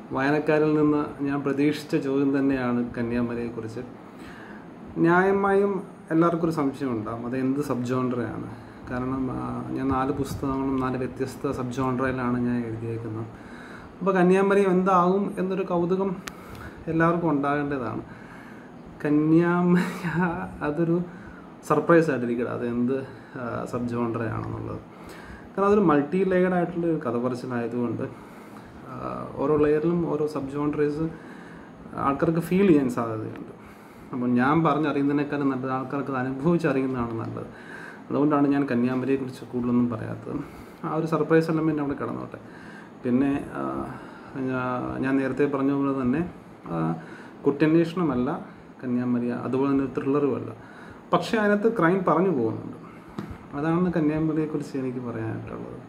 വായനക്കാരിൽ നിന്ന് ഞാൻ പ്രതീക്ഷിച്ച ചോദ്യം തന്നെയാണ് കന്യാകുമാരിയെക്കുറിച്ച് ന്യായമായും എല്ലാവർക്കും ഒരു സംശയം ഉണ്ടാകും അത് എന്ത് സബ് ജോൺറയാണ് കാരണം ആ, ഞാൻ നാല് പുസ്തകങ്ങളും നാല് വ്യത്യസ്ത സബ് ജോൺറയിലാണ് ഞാൻ എഴുതിയേക്കുന്നത് അപ്പോൾ കന്യാകുമാരി എന്താകും എന്നൊരു കൗതുകം എല്ലാവർക്കും ഉണ്ടാകേണ്ടതാണ് കന്യാകുമാരി അതൊരു സർപ്രൈസ് ആയിട്ടിരിക്കട്ടെ അത് എന്ത് സബ് ജോൺറയാണെന്നുള്ളത് കാരണം അതൊരു മൾട്ടി ലെയർഡ് ആയിട്ടുള്ള ഒരു കഥ പറച്ചിലായതുകൊണ്ട് ആ, ഓരോ ലെയറിലും ഓരോ സബ് ജോൺറേസ് ആൾക്കാർക്ക് ഫീൽ ചെയ്യാൻ സാധ്യതയുണ്ട് അപ്പോൾ ഞാൻ പറഞ്ഞറിയുന്നതിനേക്കാളും നല്ലത് ആൾക്കാർക്ക് അത് അനുഭവിച്ചറിയുന്നതാണ് നല്ലത് അതുകൊണ്ടാണ് ഞാൻ കന്യാകുമാരിയെക്കുറിച്ച് കൂടുതലൊന്നും പറയാത്തത് ആ ഒരു സർപ്രൈസ് എലമെൻ്റ് അവിടെ കിടന്നോട്ടെ പിന്നെ ആ, ഞാ- ഞാൻ നേരത്തെ പറഞ്ഞ പോലെ തന്നെ ആ, കുറ്റാന്വേഷണമല്ല കന്യാകുമാരി അതുപോലെ തന്നെ ത്രില്ലറുമല്ല പക്ഷേ അതിനകത്ത് ക്രൈം പറഞ്ഞു പോകുന്നുണ്ട് അതാണ് കന്യാകുമാരിയെക്കുറിച്ച് എനിക്ക് പറയാനായിട്ടുള്ളത്